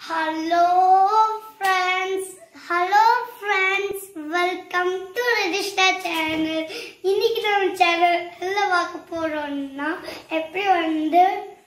hello friends hello friends welcome to ரெஜிஸ்டா channel இன்னைக்கு நம்ம சேனல் எல்லாம் பார்க்க போறோம்னா எப்படி வந்து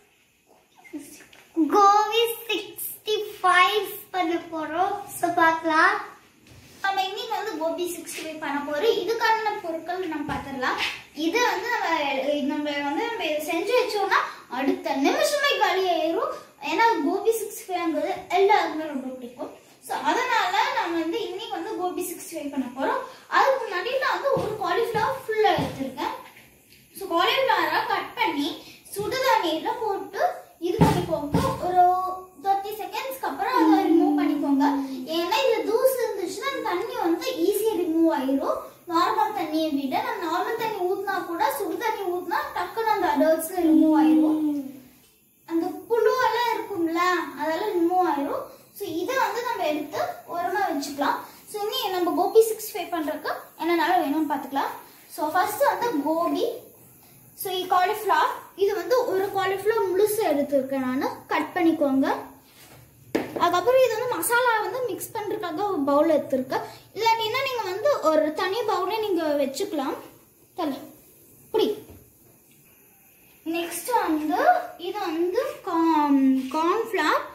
கோவி சிக்ஸ்டி ஃபைவ் பண்ண போறோம் ஸோ பார்க்கலாம் நம்ம இன்னைக்கு வந்து கோபி சிக்ஸ்டி ஃபைவ் பண்ண போறோம் இதுக்கான பொருட்கள் நம்ம பார்த்துடலாம் இது வந்து நம்ம நம்ம வந்து நம்ம இதை செஞ்சு வச்சோம்னா அடுத்த நிமிஷமே காலி ஆயிரும் ஏன்னா கோபி சிக்ஸ்டி ஃபைவ்ங்கிறது எல்லாருக்குமே ரொம்ப பிடிக்கும் ஸோ அதனால நம்ம வந்து இன்னைக்கு வந்து கோபி சிக்ஸ்டி ஃபைவ் பண்ண போறோம் அதுக்கு முன்னாடி நான் வந்து ஒரு காலிஃப்ளவர் ஃபுல்லாக எடுத்திருக்கேன் ஸோ காலிஃப்ளவரை கட் பண்ணி சுடு தண்ணீரில் போட்டு இது பண்ணிக்கோங்க ஒரு தேர்ட்டி செகண்ட்ஸ்க்கு அப்புறம் அதை ரிமூவ் பண்ணிக்கோங்க ஏன்னா இதில் தூசு இருந்துச்சுன்னா அந்த தண்ணி வந்து ஈஸியாக ரிமூவ் ஆயிரும் நார்மல் தண்ணியை விட நம்ம நார்மல் தண்ணி ஊற்றினா கூட சுடு தண்ணி ஊற்றினா டக்குன்னு அந்த அடர்ட்ஸ் ரிமூவ் ஆயிரும் அந்த புழுவெல்லாம் இருக்கும்ல அதெல்லாம் ரிமூவ் ஆயிரும் ஸோ இதை வந்து நம்ம எடுத்து ஓரமாக வச்சுக்கலாம் ஸோ இனி நம்ம கோபி சிக்ஸ் ஃபைவ் பண்ணுறதுக்கு என்னென்னாலும் வேணும்னு பார்த்துக்கலாம் ஸோ ஃபர்ஸ்ட் வந்து கோபி ஸோ காலிஃப்ளவர் இது வந்து ஒரு காலிஃப்ளவர் முழுசு எடுத்துருக்கேன் நான் கட் பண்ணிக்கோங்க அதுக்கப்புறம் இது வந்து மசாலா வந்து மிக்ஸ் பண்ணுறதுக்காக ஒரு பவுல் எடுத்துருக்கேன் இல்லாட்டினா நீங்கள் வந்து ஒரு தனி பவுலே நீங்கள் வச்சுக்கலாம் தலை புடி நெக்ஸ்ட் வந்து இது வந்து கார்ன்ஃப்ளவர்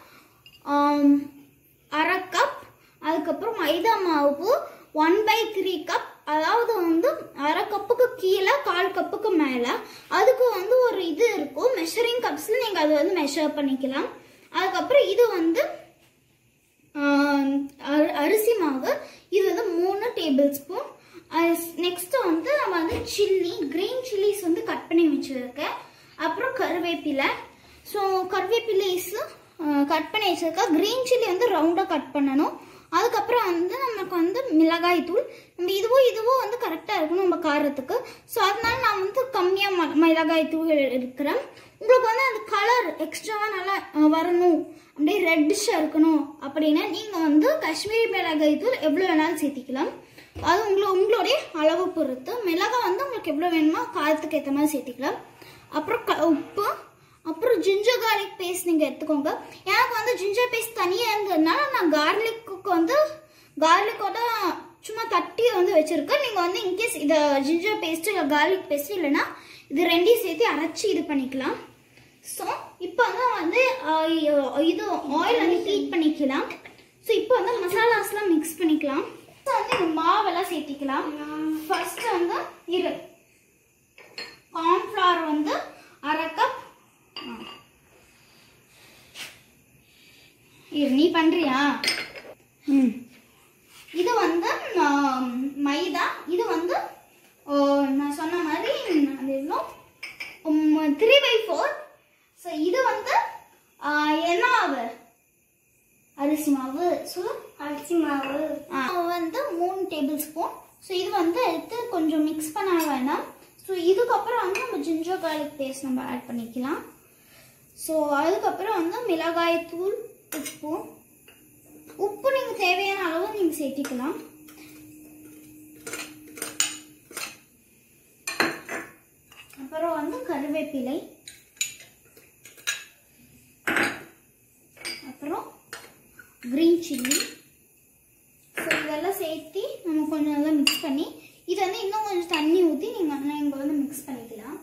அரை கப் அதுக்கப்புறம் மைதா மாவு ஒன் பை த்ரீ கப் அதாவது வந்து அரை கப்புக்கு கீழே கால் கப்புக்கு மேலே அதுக்கு வந்து ஒரு இது இருக்கும் மெஷரிங் கப்ஸில் நீங்கள் அதை வந்து மெஷர் பண்ணிக்கலாம் அதுக்கப்புறம் இது வந்து ஆஹ், அரி- அரிசி மாவு இது வந்து மூணு டேபிள் ஸ்பூன் நெக்ஸ்ட் வந்து நம்ம வந்து சில்லி கிரீன் சில்லிஸ் வந்து கட் பண்ணி வச்சுருக்கேன் அப்புறம் கருவேப்பிலை ஸோ கருவேப்பிலைஸ் கட் பண்ணி வச்சிருக்கேன் கிரீன் சில்லி வந்து ரவுண்டாக கட் பண்ணணும் அதுக்கப்புறம் வந்து நமக்கு வந்து மிளகாய் தூள் நம்ம இதுவோ இதுவோ வந்து கரெக்டாக இருக்கணும் நம்ம காரத்துக்கு ஸோ அதனால நான் வந்து கம்மியாக மிளகாய் தூள் இருக்கிறேன் உங்களுக்கு வந்து அந்த கலர் எக்ஸ்ட்ராவாக நல்லா அஹ், வரணும் அப்படியே ரெட்டிஷாக இருக்கணும் அப்படின்னா நீங்கள் வந்து காஷ்மீரி மிளகாய் தூள் எவ்வளோ வேணாலும் சேர்த்திக்கலாம் அது உங்களை உங்களுடைய அளவு பொறுத்து மிளகாய் வந்து உங்களுக்கு எவ்வளோ வேணுமோ காரத்துக்கு ஏற்ற மாதிரி சேர்த்திக்கலாம் அப்புறம் க உப்பு அப்புறம் ஜிஞ்சர் கார்லிக் பேஸ்ட் நீங்கள் எடுத்துக்கோங்க எனக்கு வந்து ஜிஞ்சர் பேஸ்ட் தனியாக இருந்ததுனால நான் கார்லிக்கு வந்து கார்லிக்கோட சும்மா தட்டி வந்து வச்சுருக்கேன் நீங்கள் வந்து இன்கேஸ் இதை ஜிஞ்சர் பேஸ்ட் இல்லை கார்லிக் பேஸ்ட் இல்லைன்னா இது ரெண்டையும் சேர்த்து அரைச்சி இது பண்ணிக்கலாம் ஸோ இப்போ வந்து வந்து ஆஹ், இது ஆயில் வந்து ஹீட் பண்ணிக்கலாம் ஸோ இப்போ வந்து மசாலாஸ்லாம் மிக்ஸ் பண்ணிக்கலாம் இப்போ வந்து இந்த மாவெல்லாம் சேர்த்திக்கலாம் ஃபர்ஸ்ட் வந்து இரு கார்ன்ஃப்ளவர் வந்து அரை கப் இரு நீ பண்றியா ம் இது வந்து ஆம், மைதா இது வந்து ஓ, நான் சொன்ன மாதிரி அது எவ்வளோ த்ரீ பை ஃபோர் ஸோ இது வந்து ஆ, என்ன மாவு அரிசி மாவு சொல்லு அரிசி மாவு ஆ, வந்து மூணு டேபிள் ஸ்பூன் ஸோ இது வந்து எடுத்து கொஞ்சம் மிக்ஸ் பண்ண வேணாம் ஸோ இதுக்கப்புறம் வந்து நம்ம ஜிஞ்சர் கார்லிக் பேஸ்ட் நம்ம ஆட் பண்ணிக்கலாம் ஸோ அதுக்கப்புறம் வந்து மிளகாய் தூள் உப்பு உப்பு நீங்கள் தேவையான அளவு நீங்கள் சேர்த்திக்கலாம் அப்புறம் வந்து கருவேப்பிலை அப்புறம் க்ரீன் சில்லி ஸோ இதெல்லாம் சேர்த்து நம்ம கொஞ்சம் நல்லா மிக்ஸ் பண்ணி இது வந்து இன்னும் கொஞ்சம் தண்ணி ஊற்றி நீங்கள் நீங்கள் வந்து மிக்ஸ் பண்ணிக்கலாம்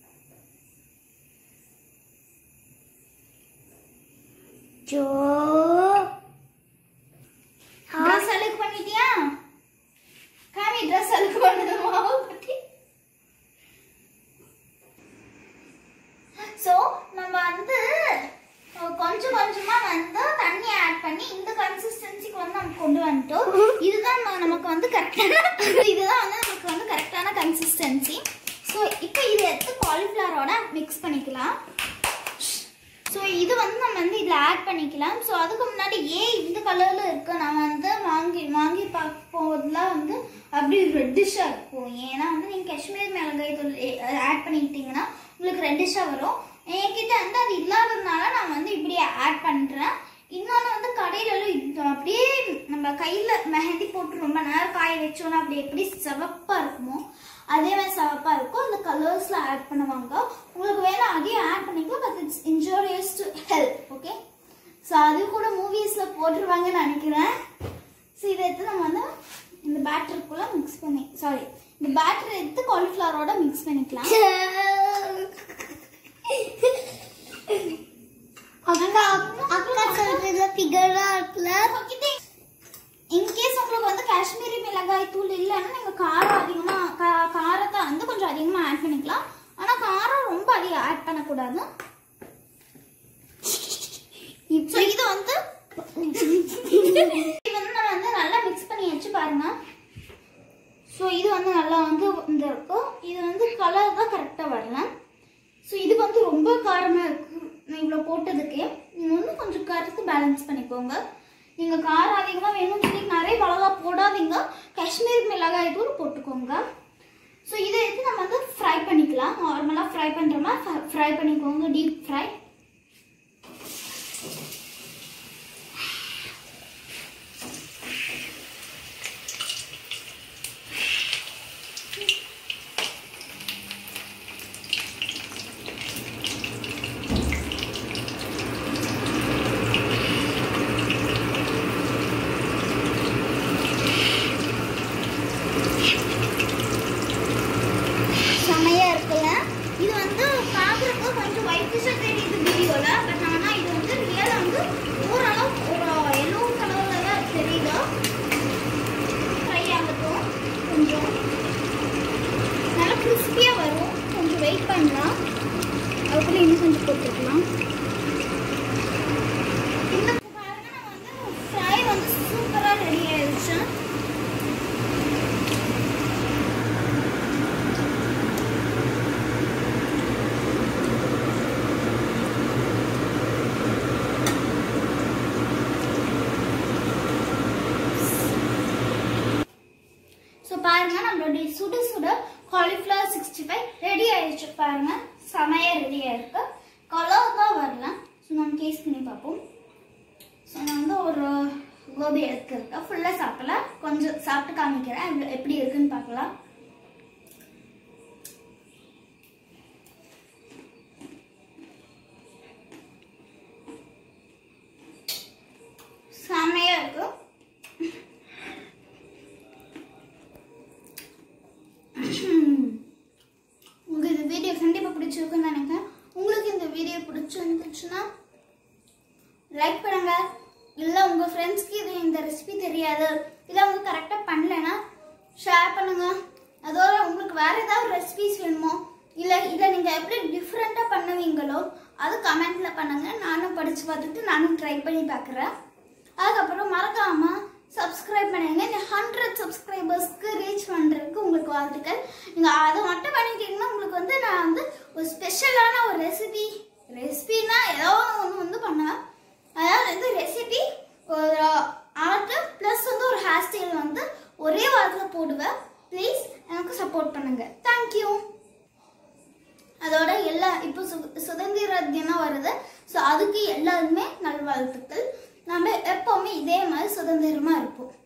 ஜோ ட்ரெஸ் அழுக்கு பண்ணிட்டியா காமி ட்ரெஸ் அழுக்கு பண்ணது மாவு பற்றி ஸோ நம்ம வந்து அஹ், கொஞ்சம் கொஞ்சமா வந்து தண்ணி ஆட் பண்ணி இந்த கன்சிஸ்டன்சிக்கு வந்து நம்ம கொண்டு வந்துட்டோம் இதுதான் நம்ம- நமக்கு வந்து கரெக்டான இதுதான் வந்து நமக்கு வந்து கரெக்டான கன்சிஸ்டன்சி ஸோ இப்போ இதை எடுத்து காலிஃப்ளவரோட மிக்ஸ் பண்ணிக்கலாம் ஸோ இது வந்து நம்ம வந்து இதில் ஆட் பண்ணிக்கலாம் ஸோ அதுக்கு முன்னாடி ஏன் இந்த கலரில் இருக்கு நான் வந்து வாங்கி வாங்கி பார்க்க போதெல்லாம் வந்து அப்படியே ரெட்டிஷாக இருக்கும் ஏன்னா வந்து நீங்கள் காஷ்மீர் மிளகாய் தூள் ஆட் பண்ணிக்கிட்டீங்கன்னா உங்களுக்கு ரெட்டிஷாக வரும் என்கிட்ட வந்து அது இல்லாததுனால நான் வந்து இப்படி ஆட் பண்ணுறேன் இன்னொன்று வந்து கடையிலலாம் இது அப்படியே நம்ம கையில் மெஹந்தி போட்டு ரொம்ப நேரம் காய வச்சோன்னா அப்படி எப்படி சிவப்பாக இருக்குமோ அதே மாதிரி சிவப்பாக இருக்கும் அந்த கலர்ஸில் ஆட் பண்ணுவாங்க உங்களுக்கு வேணா அதையும் ஆட் பண்ணிக்கலாம் but it's injurious to health okay so அது கூட மூவிஸில் போட்டுருவாங்கன்னு நினைக்கிறேன் ஸோ இதை எடுத்து நம்ம வந்து இந்த பேட்டருக்குள்ளே மிக்ஸ் பண்ணி சாரி இந்த பேட்டர் எடுத்து காலிஃப்ளவரோட மிக்ஸ் பண்ணிக்கலாம் அக்கா அக்கா சொல்றது ஃபிகரா இருக்குல்ல இன்கேஸ் உங்களுக்கு வந்து காஷ்மீரி மிளகாய் தூள் இல்லைன்னா நீங்கள் காரம் அதிகமாக கா காரத்தை வந்து கொஞ்சம் அதிகமாக ஆட் பண்ணிக்கலாம் ஆனால் காரம் ரொம்ப அதிகம் ஆட் பண்ணக்கூடாது இப்போ இது வந்து இது வந்து நம்ம வந்து நல்லா மிக்ஸ் பண்ணி வச்சு பாருங்க ஸோ இது வந்து நல்லா வந்து இந்த இருக்கும் இது வந்து கலர் தான் கரெக்டாக வரல ஸோ இது வந்து ரொம்ப காரமாக இருக்கு நான் இவ்வளோ போட்டதுக்கு நீங்கள் வந்து கொஞ்சம் கருத்து பேலன்ஸ் பண்ணிக்கோங்க நீங்கள் காரம் அதிகமாக வேணும்னு சொல்லி நிறைய மிளகா போடாதீங்க காஷ்மீர் மிளகாய் தூள் போட்டுக்கோங்க ஸோ இதை எடுத்து நம்ம வந்து ஃப்ரை பண்ணிக்கலாம் நார்மலாக ஃப்ரை பண்ணுற மாதிரி ஃப்ரை பண்ணிக்கோங்க டீப் ஃப்ரை செமையா இருக்குல்ல இது வந்து பார்க்குறப்போ கொஞ்சம் ஒயிட் ஃபிஷ்ஷாக தெரியுது வீடியோவில் பட் ஆனால் இது வந்து ரியல் வந்து ஓரளவு ஒரு எல்லோ கலரில் தான் தெரியுது ஃப்ரை ஆகட்டும் கொஞ்சம் நல்லா கிறிஸ்பியாக வரும் கொஞ்சம் வெயிட் பண்ணலாம் அதுக்குள்ளே இன்னும் கொஞ்சம் போட்டுக்கலாம் இந்த பாருங்க நம்ம வந்து ஃப்ரை வந்து சூப்பராக ரெடி ஆயிடுச்சு ஸோ பாருங்க நம்மளுடைய சுட சுட காலிஃப்ளவர் சிக்ஸ்டி ஃபைவ் ரெடி ஆயிடுச்சு பாருங்க செமையா ரெடி ஆயிருக்கு கலர் தான் வரல ஸோ நம்ம டேஸ்ட் பண்ணி பார்ப்போம் ஸோ நான் வந்து ஒரு கோபி எடுத்துருக்கேன் ஃபுல்லாக சாப்பிடல கொஞ்சம் சாப்பிட்டு காமிக்கிறேன் எவ்வளோ- எப்படி இருக்குன்னு பார்க்கலாம் செமையா இருக்கு உங்களுக்கு இந்த வீடியோ கண்டிப்பாக பிடிச்சிருக்குன்னு நினைக்கிறேன் உங்களுக்கு இந்த வீடியோ பிடிச்சிருந்துச்சுன்னா லைக் பண்ணுங்க இல்லை உங்கள் ஃப்ரெண்ட்ஸ்க்கு இது இந்த ரெசிபி தெரியாது இல்லை அவங்க கரெக்டாக பண்ணலைன்னா ஷேர் பண்ணுங்க அதோட உங்களுக்கு வேற ஏதாவது ரெசிபிஸ் வேணுமோ இல்லை இதை நீங்கள் எப்படி டிஃப்ரெண்ட்டாக பண்ணுவீங்களோ அது கமெண்ட்டில் பண்ணுங்க நானும் படித்து பார்த்துட்டு நானும் ட்ரை பண்ணி பார்க்குறேன் அதுக்கப்புறம் மறக்காம சப்ஸ்கிரைப் பண்ணுங்க இந்த ஹண்ட்ரட் சப்ஸ்கிரைபர்ஸ்க்கு ரீச் பண்ணுறதுக்கு உங்களுக்கு வாழ்த்துக்கள் நீங்கள் அதை மட்டும் பண்ணிட்டீங்கன்னா உங்களுக்கு வந்து நான் வந்து ஒரு ஸ்பெஷலான ஒரு ரெசிபி ரெசிபினா ஏதோ ஒன்று வந்து பண்ணுவேன் அதாவது வந்து ரெசிபி ஒரு ஆர்ட் ப்ளஸ் வந்து ஒரு ஹேர் ஸ்டைல் வந்து ஒரே வாரத்தில் போடுவேன் ப்ளீஸ் எனக்கு சப்போர்ட் பண்ணுங்க தேங்க்யூ அதோட எல்லா இப்போ சு சுதந்திர தினம் வருது ஸோ அதுக்கு எல்லாருமே நல்வாழ்த்துக்கள் நம்ம எப்போவுமே இதே மாதிரி சுதந்திரமாக இருப்போம்